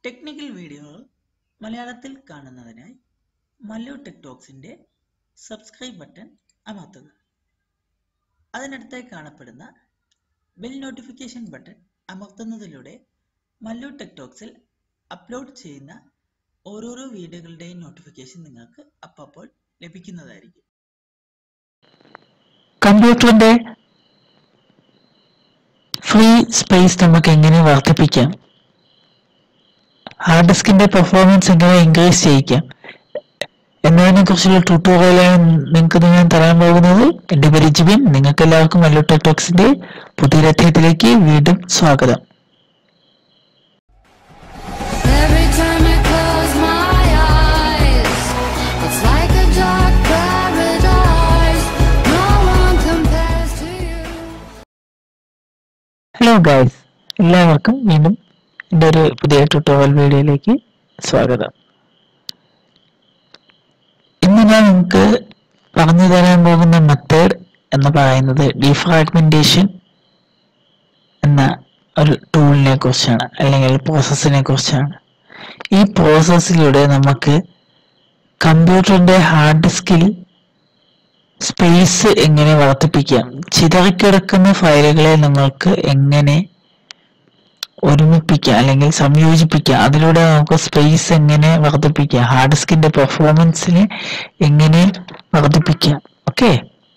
Technical വീഡിയോകൾ മലയാളത്തിൽ കാണുന്നതിനായി മല്ലു ടെക് ടോക്സിൻ്റെ സബ്സ്ക്രൈബ് ബട്ടൺ അമർത്തുക അതിനടുത്തായി കാണപ്പെടുന്ന ബെൽ നോട്ടിഫിക്കേഷൻ ബട്ടൺ അമർത്തുന്നതിലൂടെ മല്ലു ടെക് ടോക്സിൽ അപ്ലോഡ് ചെയ്യുന്ന ഓരോരോ വീഡിയോകളുടെയും നോട്ടിഫിക്കേഷൻ നിങ്ങൾക്ക് അപ്പോൾ ലഭിക്കുന്നതായിരിക്കും കമ്പ്യൂട്ടറിന്റെ ഫ്രീ സ്പേസ് നമുക്ക് എങ്ങനെ വർദ്ധിപ്പിക്കാം ഹാർഡ് ഡിസ്കിന്റെ പെർഫോമൻസ് എങ്ങനെ ഇൻക്രീസ് ചെയ്യിക്കാം എന്നതിനെ കുറിച്ചുള്ള ട്യൂട്ടോറിയലാണ് നിങ്ങൾക്ക് ഞാൻ തരാൻ പോകുന്നത് എന്റെ പേര് ജിബിൻ നിങ്ങൾക്ക് എല്ലാവർക്കും മല്ലു ടെക്ടോക്സിന്റെ പുതിയൊരു അധ്യായത്തിലേക്ക് വീണ്ടും സ്വാഗതം Every time I close my eyes, it's like a dark paradise. No one compares to you. Hello guys എല്ലാവർക്കും വീണ്ടും എൻ്റെ ഒരു പുതിയ ട്യൂട്ടോറിയൽ വീഡിയോയിലേക്ക് സ്വാഗതം ഇന്ന് ഞാൻ നിങ്ങൾക്ക് പറഞ്ഞു തരാൻ പോകുന്ന മെത്തേഡ് എന്ന് പറയുന്നത് ഡിഫ്രാഗ്മെന്റേഷൻ എന്ന ഒരു ടൂളിനെ കുറിച്ചാണ് അല്ലെങ്കിൽ പ്രോസസ്സിനെ കുറിച്ചാണ് ഈ പ്രോസസ്സിലൂടെ നമുക്ക് കമ്പ്യൂട്ടറിന്റെ ഹാർഡ് ഡിസ്കിൽ സ്പേസ് എങ്ങനെ വർദ്ധിപ്പിക്കാം ചിതറിക്കിടക്കുന്ന ഫയലുകളെ നമ്മൾക്ക് എങ്ങനെ ഒരുമിപ്പിക്കാം അല്ലെങ്കിൽ സംയോജിപ്പിക്കാം അതിലൂടെ നമുക്ക് സ്പേസ് എങ്ങനെ വർദ്ധിപ്പിക്കാം ഹാർഡ് ഡിസ്കിന്റെ പെർഫോമൻസിനെ എങ്ങനെ വർദ്ധിപ്പിക്കാം ഓക്കെ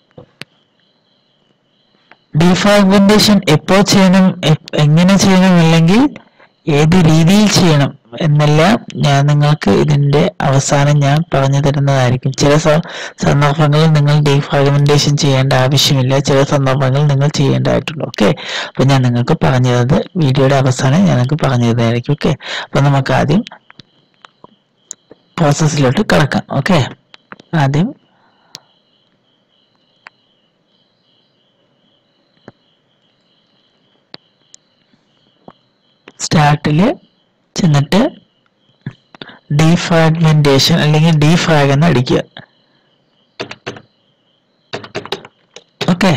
ഡീഫ്രാഗ്മെന്റേഷൻ എപ്പോൾ ചെയ്യണം എപ്- എങ്ങനെ ചെയ്യണം അല്ലെങ്കിൽ ഏത് രീതിയിൽ ചെയ്യണം എന്നെല്ലാം ഞാൻ നിങ്ങൾക്ക് ഇതിന്റെ അവസാനം ഞാൻ പറഞ്ഞു തരുന്നതായിരിക്കും ചില സ- സന്ദർഭങ്ങളിൽ നിങ്ങൾ ഡീഫ്രാഗ്മെന്റേഷൻ ചെയ്യേണ്ട ആവശ്യമില്ല ചില സന്ദർഭങ്ങളിൽ നിങ്ങൾ ചെയ്യേണ്ടതായിട്ടുണ്ട് ഓക്കെ അപ്പൊ ഞാൻ നിങ്ങൾക്ക് പറഞ്ഞു തന്നത് വീഡിയോയുടെ അവസാനം ഞാൻ നിങ്ങൾക്ക് പറഞ്ഞു തരുന്നതായിരിക്കും ഓക്കെ അപ്പൊ നമുക്ക് ആദ്യം പ്രോസസ്സിലോട്ട് കിടക്കാം ഓക്കെ ആദ്യം സ്റ്റാർട്ടില് ചെന്നിട്ട് ഡീഫ്രാഗ്മെന്റേഷൻ അല്ലെങ്കിൽ ഡീഫ്രാഗ് എന്ന് അടിക്കുക ഓക്കെ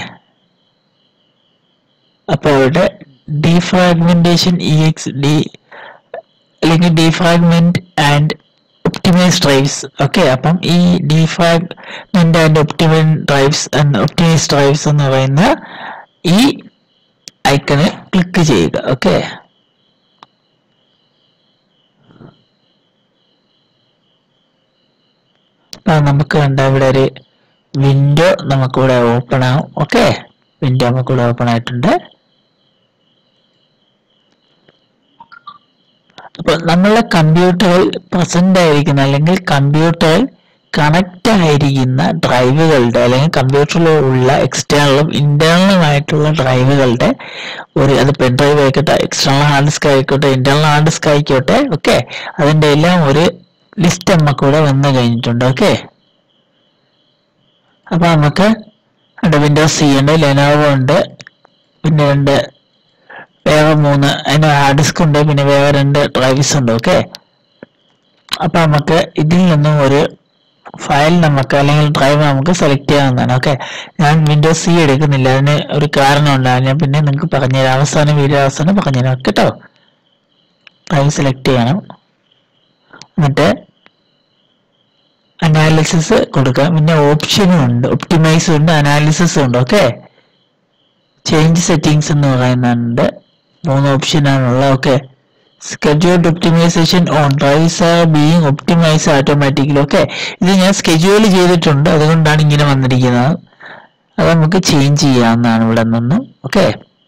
അപ്പൊ അവിടെ ഡീഫ്രാഗ്മെന്റേഷൻ ഇ എക്സ് ഡി അല്ലെങ്കിൽ defragment and optimise drives okay അപ്പം ഈ defragment and optimise drives optimise drives എന്ന് പറയുന്ന ഈ ഐക്കണിൽ ക്ലിക്ക് ചെയ്യുക ഓക്കെ അപ്പൊ നമുക്ക് കണ്ട ഇവിടെ ഒരു വിൻഡോ നമുക്കിവിടെ ഓപ്പൺ ആവും ഓക്കെ വിൻഡോ നമുക്കിവിടെ ഓപ്പൺ ആയിട്ടുണ്ട് അപ്പൊ നമ്മളുടെ കമ്പ്യൂട്ടറിൽ പ്രസന്റ് ആയിരിക്കുന്ന അല്ലെങ്കിൽ കമ്പ്യൂട്ടറിൽ കണക്ട് ആയിരിക്കുന്ന ഡ്രൈവുകളുടെ അല്ലെങ്കിൽ കമ്പ്യൂട്ടറിൽ ഉള്ള എക്സ്റ്റേണലും ഇന്റേണലും ആയിട്ടുള്ള ഡ്രൈവുകളുടെ ഒരു അത് പെൻ ഡ്രൈവ് ആയിക്കോട്ടെ എക്സ്റ്റേണൽ ഹാർഡ് ഡിസ്ക് ആയിക്കോട്ടെ ഇന്റേണൽ ഹാർഡ് ഡിസ്ക് ആയിക്കോട്ടെ ഓക്കെ അതിന്റെ എല്ലാം ഒരു ലിസ്റ്റ് നമുക്കിവിടെ വന്നു കഴിഞ്ഞിട്ടുണ്ട് ഓക്കെ അപ്പൊ നമുക്ക് ഇവിടെ വിൻഡോസ് സി ഉണ്ട് ലെനോവോ ഉണ്ട് പിന്നെ രണ്ട് വേറെ മൂന്ന് അതിന് ഹാർഡ് ഡിസ്ക് ഉണ്ട് പിന്നെ വേറെ രണ്ട് ഡ്രൈവ്സ് ഉണ്ട് ഓക്കെ അപ്പൊ നമുക്ക് ഇതിൽ നിന്നും ഒരു ഫയൽ നമുക്ക് അല്ലെങ്കിൽ ഡ്രൈവ് നമുക്ക് സെലക്ട് ചെയ്യാവുന്നതാണ് ഓക്കെ ഞാൻ വിൻഡോസ് സി എടുക്കുന്നില്ല അതിന് ഒരു കാരണമുണ്ട് അത് ഞാൻ പിന്നെ നിങ്ങൾക്ക് പറഞ്ഞുതരാം അവസാനം വീഡിയോ അവസാനം പറഞ്ഞുതരാം കേട്ടോ ഡ്രൈവ് സെലക്ട് ചെയ്യണം എന്നിട്ട് അനാലിസിസ് കൊടുക്കാം പിന്നെ ഓപ്ഷനും ഉണ്ട് ഒപ്റ്റിമൈസും ഉണ്ട് അനാലിസിസും ഉണ്ട് ഓക്കെ ചേഞ്ച് സെറ്റിംഗ്സ് എന്ന് പറയുന്നുണ്ട് മൂന്ന് ഓപ്ഷനാണുള്ളത് okay scheduled optimisation on drives are being optimise automatically okay ഇത് ഞാൻ സ്കെഡ്യൂൾ ചെയ്തിട്ടുണ്ട് അതുകൊണ്ടാണ് ഇങ്ങനെ വന്നിരിക്കുന്നത് അത് നമുക്ക് ചേഞ്ച് ചെയ്യാവുന്നതാണ് ഇവിടെ നിന്നും ഓക്കെ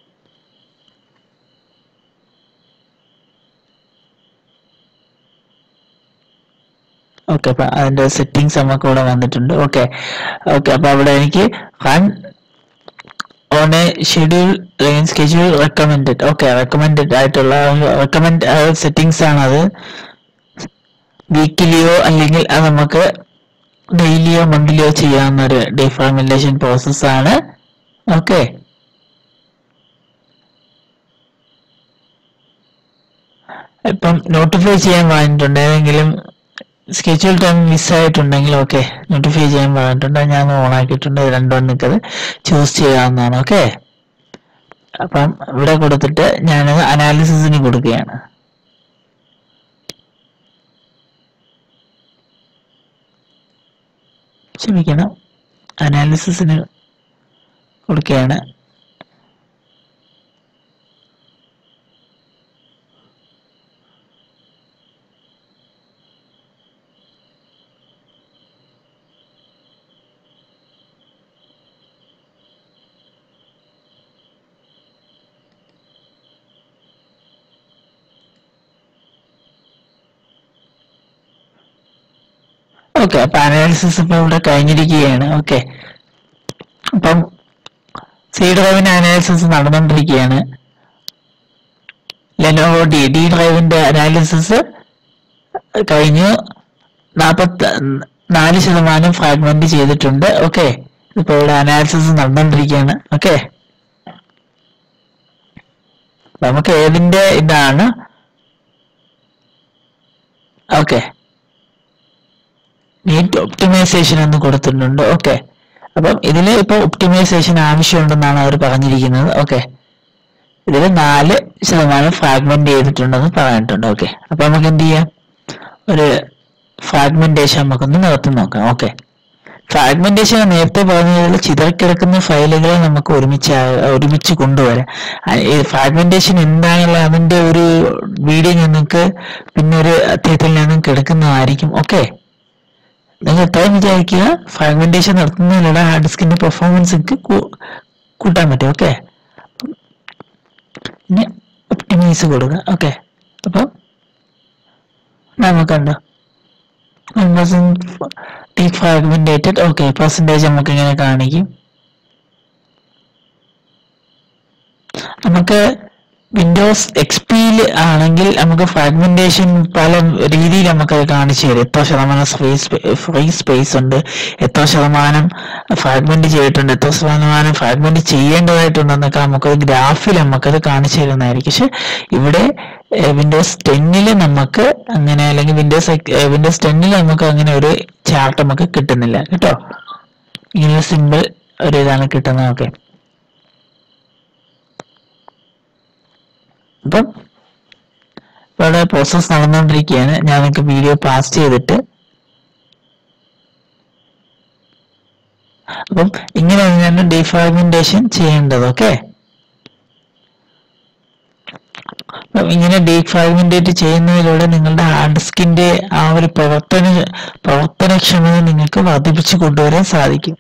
ഓക്കെ അപ്പൊ അതിന്റെ സെറ്റിങ്സ് നമുക്ക് ഇവിടെ വന്നിട്ടുണ്ട് ഓക്കെ ഓക്കെ അപ്പൊ അവിടെ എനിക്ക് റൺ ഓൺ എ ഷെഡ്യൂൾ അല്ലെങ്കിൽ സ്കെഡ്യൂൾ റെക്കമെൻഡഡ് ഓക്കെ റെക്കമെൻഡഡ് ആയിട്ടുള്ള റെക്കമെൻഡ് സെറ്റിങ്സ് ആണ് അത് വീക്കിലിയോ അല്ലെങ്കിൽ അത് നമുക്ക് ഡെയിലിയോ മന്ത്ലിയോ ചെയ്യാവുന്ന ഒരു ഡിഫാർമെന്റേഷൻ പ്രോസസ് ആണ് ഓക്കെ ഇപ്പം നോട്ടിഫൈ ചെയ്യാൻ പറഞ്ഞിട്ടുണ്ട് ഏതെങ്കിലും സ്കെഡ്യൂൾ ടൈം മിസ്സായിട്ടുണ്ടെങ്കിൽ ഓക്കെ നോട്ടിഫൈ ചെയ്യാൻ പറഞ്ഞിട്ടുണ്ട് അത് ഞാൻ ഓൺ ആക്കിയിട്ടുണ്ട് ഇത് രണ്ടും നിൽക്കത് ചൂസ് ചെയ്യാവുന്നതാണ് ഓക്കെ അപ്പം ഇവിടെ കൊടുത്തിട്ട് ഞാൻ അനാലിസിസിന് കൊടുക്കുകയാണ് ക്ഷമിക്കണം അനാലിസിസിന് കൊടുക്കുകയാണ് ഓക്കെ അപ്പൊ അനാലിസിസ് ഇപ്പൊ ഇവിടെ കഴിഞ്ഞിരിക്കുകയാണ് ഓക്കെ അപ്പം സി ഡ്രൈവിന്റെ അനാലിസിസ് നടന്നുകൊണ്ടിരിക്കുകയാണ് ലെനോവോ ഡി ഡി ഡ്രൈവിന്റെ അനാലിസിസ് കഴിഞ്ഞു നാപ്പത്തി നാല് ശതമാനം ഫ്രാഗ്മെന്റ് ചെയ്തിട്ടുണ്ട് ഓക്കെ ഇപ്പൊ ഇവിടെ അനാലിസിസ് നടന്നുകൊണ്ടിരിക്കുകയാണ് ഓക്കെ നമുക്ക് ഏതിന്റെ ഇതാണ് ഓക്കെ നീറ്റ് ഒപ്റ്റിമൈസേഷൻ എന്ന് കൊടുത്തിട്ടുണ്ട് ഓക്കെ അപ്പം ഇതിൽ ഇപ്പോൾ ഒപ്റ്റിമൈസേഷൻ ആവശ്യമുണ്ടെന്നാണ് അവർ പറഞ്ഞിരിക്കുന്നത് ഓക്കെ ഇതിൽ നാല് ശതമാനം ഫ്രാഗ്മെന്റ് ചെയ്തിട്ടുണ്ടെന്ന് പറഞ്ഞിട്ടുണ്ട് ഓക്കെ അപ്പൊ നമുക്ക് എന്ത് ചെയ്യാം ഒരു ഫ്രാഗ്മെന്റേഷൻ നമുക്കൊന്ന് നിർത്തി നോക്കാം ഓക്കെ ഫ്രാഗ്മെന്റേഷൻ നേരത്തെ പറഞ്ഞതിൽ ചിതറിക്കിടക്കുന്ന ഫയലുകളെ നമുക്ക് ഒരുമിച്ച് ആ- ഒരുമിച്ച് കൊണ്ടുവരാം ആ, ഈ ഫ്രാഗ്മെന്റേഷൻ എന്താണുള്ള അതിന്റെ ഒരു വീഡിയോ ഞങ്ങൾക്ക് പിന്നെ ഒരു അധ്യായത്തിൽ ഞങ്ങൾക്ക് എടുക്കുന്നതായിരിക്കും ഓക്കെ നിങ്ങൾ എത്രയും വിചാരിക്കുക ഫ്രാഗ്മെന്റേഷൻ നടത്തുന്നതിലൂടെ ഹാർഡ് ഡിസ്കിന്റെ പെർഫോമൻസ് കൂട്ടാൻ പറ്റും ഓക്കെ ഇനി ഒപ്റ്റിമൈസ് കൊടുക്കുക ഓക്കെ അപ്പം നമുക്കുണ്ടോ ഫ്രാഗ്മെന്റേറ്റഡ് ഓക്കെ പെർസെൻറ്റേജ് നമുക്ക് ഇങ്ങനെ കാണിക്കും നമുക്ക് വിൻഡോസ് എക്സ്പിയിൽ ആണെങ്കിൽ നമുക്ക് ഫ്രാഗ്മെന്റേഷൻ പല രീതിയിൽ നമുക്കത് കാണിച്ചു തരും എത്ര ശതമാനം സ്പേസ് ഫ്രീ സ്പേസ് ഉണ്ട് എത്ര ശതമാനം ഫ്രാഗ്മെന്റ് ചെയ്തിട്ടുണ്ട് എത്ര ശതമാനം ഫ്രാഗ്മെന്റ് ചെയ്യേണ്ടതായിട്ടുണ്ടെന്നൊക്കെ നമുക്കൊരു ഗ്രാഫിൽ നമുക്കത് കാണിച്ചു തരുന്നതായിരിക്കും പക്ഷെ ഇവിടെ വിൻഡോസ് ടെന്നിൽ നമുക്ക് അങ്ങനെ അല്ലെങ്കിൽ വിൻഡോസ് വിൻഡോസ് ടെന്നിൽ നമുക്ക് അങ്ങനെ ഒരു ചാർട്ട് നമുക്ക് കിട്ടുന്നില്ല കേട്ടോ ഇങ്ങനെ സിമ്പിൾ ഒരു ഇതാണ് കിട്ടുന്നത് ഓക്കെ അപ്പം ഇവിടെ പ്രോസസ് നടന്നുകൊണ്ടിരിക്കുകയാണ് ഞാൻ നിങ്ങൾക്ക് വീഡിയോ പാസ് ചെയ്തിട്ട് അപ്പം ഇങ്ങനെ തന്നെയാണ് ഡീഫ്രാഗ്മെന്റേഷൻ ചെയ്യേണ്ടത് ഓക്കെ അപ്പം ഇങ്ങനെ ഡീഫ്രാഗ്മെന്റേറ്റ് ചെയ്യുന്നതിലൂടെ നിങ്ങളുടെ ഹാർഡ് ഡിസ്കിന്റെ ആ ഒരു പ്രവർത്തന പ്രവർത്തനക്ഷമത നിങ്ങൾക്ക് വർദ്ധിപ്പിച്ചു കൊണ്ടുവരാൻ സാധിക്കും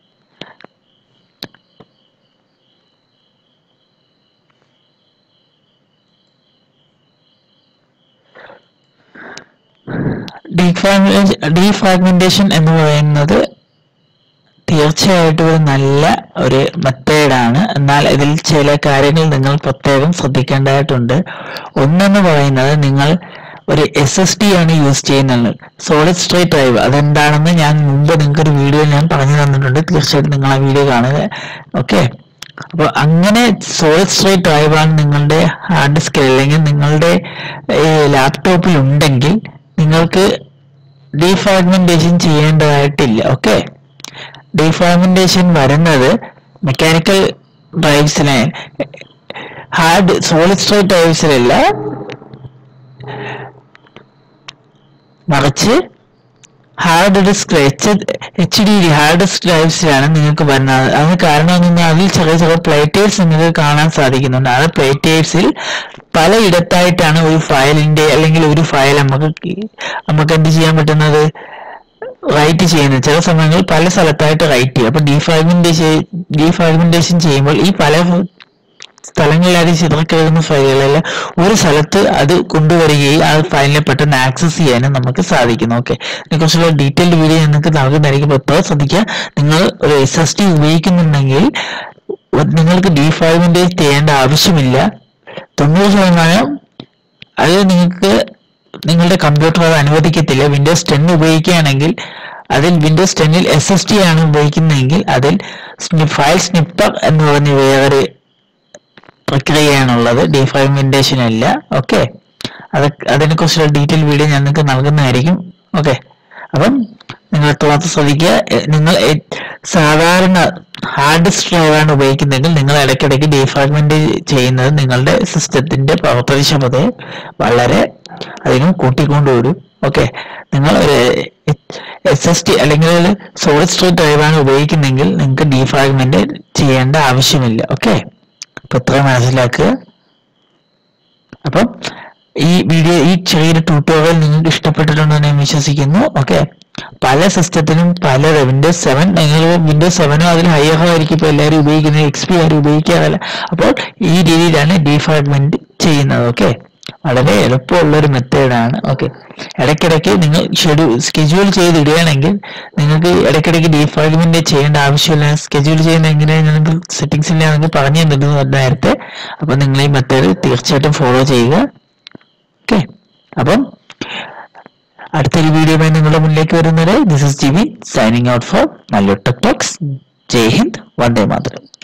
ഡീഫ്രാഗ്മെന്റേഷൻ എന്ന് പറയുന്നത് തീർച്ചയായിട്ടും ഒരു നല്ല ഒരു മെത്തേഡാണ് എന്നാൽ ഇതിൽ ചില കാര്യങ്ങൾ നിങ്ങൾ പ്രത്യേകം ശ്രദ്ധിക്കേണ്ടതായിട്ടുണ്ട് ഒന്നെന്ന് പറയുന്നത് നിങ്ങൾ ഒരു എസ് എസ് ഡി ആണ് യൂസ് ചെയ്യുന്നത് സോളിഡ് സ്റ്റേറ്റ് ഡ്രൈവ് അതെന്താണെന്ന് ഞാൻ മുമ്പ് നിങ്ങൾക്ക് ഒരു വീഡിയോ ഞാൻ പറഞ്ഞു തന്നിട്ടുണ്ട് തീർച്ചയായിട്ടും നിങ്ങൾ ആ വീഡിയോ കാണുക ഓക്കെ അപ്പോൾ അങ്ങനെ സോളിഡ് സ്റ്റേറ്റ് ഡ്രൈവാണ് നിങ്ങളുടെ ഹാർഡ് ഡിസ്കിൽ അല്ലെങ്കിൽ നിങ്ങളുടെ ലാപ്ടോപ്പിൽ ഉണ്ടെങ്കിൽ നിങ്ങൾക്ക് ഡീഫ്രാഗ്മെന്റേഷൻ ചെയ്യേണ്ടതായിട്ടില്ല ഓക്കെ ഡീഫ്രാഗ്മെന്റേഷൻ വരുന്നത് മെക്കാനിക്കൽ ഡ്രൈവ്സിനെ ഹാർഡ് സോളിഡ് സ്റ്റേറ്റ് ഡ്രൈവ്സിലല്ല മറിച്ച് hard disk H H D D hard disk ഡ്രൈവ്സിലാണ് നിങ്ങൾക്ക് വരുന്നത് അതിന് കാരണം എന്ന് പറഞ്ഞാൽ അതിൽ ചെറിയ ചെറിയ പ്ലേറ്റേഴ്സ് നിങ്ങൾക്ക് കാണാൻ സാധിക്കുന്നുണ്ട് ആ പ്ലേറ്റേഴ്സിൽ പലയിടത്തായിട്ടാണ് ഒരു ഫയലിന്റെ അല്ലെങ്കിൽ ഒരു ഫയൽ നമുക്ക് കി- നമുക്ക് എന്ത് ചെയ്യാൻ പറ്റുന്നത് റൈറ്റ് ചെയ്യുന്നത് ചില സമയങ്ങളിൽ പല സ്ഥലത്തായിട്ട് റൈറ്റ് ചെയ്യും അപ്പൊ ഡീഫ്രാഗ്മെന്റേഷൻ ഡീഫ്രാഗ്മെന്റേഷൻ ചെയ്യുമ്പോൾ ഈ പല സ്ഥലങ്ങളിലായി ചിതറിക്കിടക്കുന്ന ഫയലുകളെല്ലാം ഒരു സ്ഥലത്ത് അത് കൊണ്ടുവരികയും ആ ഫയലിനെ പെട്ടെന്ന് ആക്സസ് ചെയ്യാനും നമുക്ക് സാധിക്കുന്നു ഓക്കെ ഇതിനെക്കുറിച്ചുള്ള ഡീറ്റെയിൽഡ് വീഡിയോ നിങ്ങൾക്ക് നൽകുന്നതായിരിക്കും അപ്പോൾ ഇപ്പോൾ ശ്രദ്ധിക്കുക നിങ്ങൾ ഒരു എസ് എസ് ടി ഉപയോഗിക്കുന്നുണ്ടെങ്കിൽ നിങ്ങൾക്ക് ഡീഫ്രാഗ്മെന്റേറ്റ് ചെയ്യേണ്ട ആവശ്യമില്ല തൊണ്ണൂറ് ശതമാനം അത് നിങ്ങൾക്ക് നിങ്ങളുടെ കമ്പ്യൂട്ടർ അത് അനുവദിക്കത്തില്ല വിൻഡോസ് ടെൻ ഉപയോഗിക്കുകയാണെങ്കിൽ അതിൽ വിൻഡോസ് ടെന്നിൽ എസ് എസ് ടി ആണ് ഉപയോഗിക്കുന്നതെങ്കിൽ അതിൽ ഫയൽ സ്നിപ്പർ എന്ന് പറഞ്ഞ വേറൊരു പ്രക്രിയയാണുള്ളത് ഡീഫ്രാഗ്മെന്റേഷൻ അല്ല ഓക്കെ അത് അതിനെക്കുറിച്ചുള്ള ഡീറ്റെയിൽ വീഡിയോ ഞാൻ നിങ്ങൾക്ക് നൽകുന്നതായിരിക്കും ഓക്കെ അപ്പം നിങ്ങൾ എത്രമാത്രം ശ്രദ്ധിക്കുക എ, നിങ്ങൾ എ- സാധാരണ ഹാർഡ് ഡിസ്ക് ഡ്രൈവാണ് ഉപയോഗിക്കുന്നതെങ്കിൽ നിങ്ങൾ ഇടയ്ക്കിടയ്ക്ക് ഡീഫ്രാഗ്മെന്റ് ചെയ്യുന്നത് നിങ്ങളുടെ സിസ്റ്റത്തിന്റെ പ്രവർത്തനക്ഷമതയെ വളരെ അധികം കൂട്ടിക്കൊണ്ടുവരും ഓക്കെ നിങ്ങൾ ഒരു എസ് എസ് ടി അല്ലെങ്കിൽ സോളിഡ് സ്റ്റേറ്റ് ഡ്രൈവാണ് ഉപയോഗിക്കുന്നെങ്കിൽ നിങ്ങൾക്ക് ഡീഫ്രാഗ്മെന്റ് ചെയ്യേണ്ട ആവശ്യമില്ല ഓക്കെ അപ്പൊ ഇത്ര മനസ്സിലാക്കുക അപ്പം ഈ വീഡിയോ ഈ ചെറിയൊരു ട്യൂട്ടോറിയൽ നിങ്ങൾക്ക് ഇഷ്ടപ്പെട്ടിട്ടുണ്ടെന്ന് ഞാൻ വിശ്വസിക്കുന്നു ഓക്കെ പല സിസ്റ്റത്തിനും പല വിൻഡോസ് സെവൻ നിങ്ങൾ വിൻഡോസ് സെവനോ അതിൽ ഹയറോ ആയിരിക്കും ഇപ്പോൾ എല്ലാവരും ഉപയോഗിക്കുന്നത് എക്സ് പി ആരും ഉപയോഗിക്കാറില്ല അപ്പോൾ ഈ രീതിയിലാണ് ഡീഫ്രാഗ്മെന്റ് ചെയ്യുന്നത് ഓക്കെ വളരെ എളുപ്പമുള്ള ഒരു മെത്തേഡാണ് ഓക്കെ ഇടയ്ക്കിടയ്ക്ക് നിങ്ങൾ ഷെഡ്യൂൾ സ്കെഡ്യൂൾ ചെയ്തിടുകയാണെങ്കിൽ നിങ്ങൾക്ക് ഇടയ്ക്കിടയ്ക്ക് ഡീഫ്രാഗ്മെന്റ് ചെയ്യേണ്ട ആവശ്യമില്ല സ്കെഡ്യൂൾ ചെയ്യുന്ന എങ്ങനെ നിങ്ങൾക്ക് സെറ്റിംഗ്സിൽ നിങ്ങൾക്ക് പറഞ്ഞു തന്നിരുന്നു നേരത്തെ അപ്പോൾ നിങ്ങൾ ഈ മെത്തേഡ് തീർച്ചയായിട്ടും ഫോളോ ചെയ്യുക ഓക്കെ അപ്പം അടുത്തൊരു വീഡിയോയുമായി നിങ്ങളുടെ മുന്നിലേക്ക് വരുന്നത് this is GB signing out for നല്ലൊരു ടെക് ടോക്സ് ജയ് ഹിന്ദ് വന്ദേ മാതരം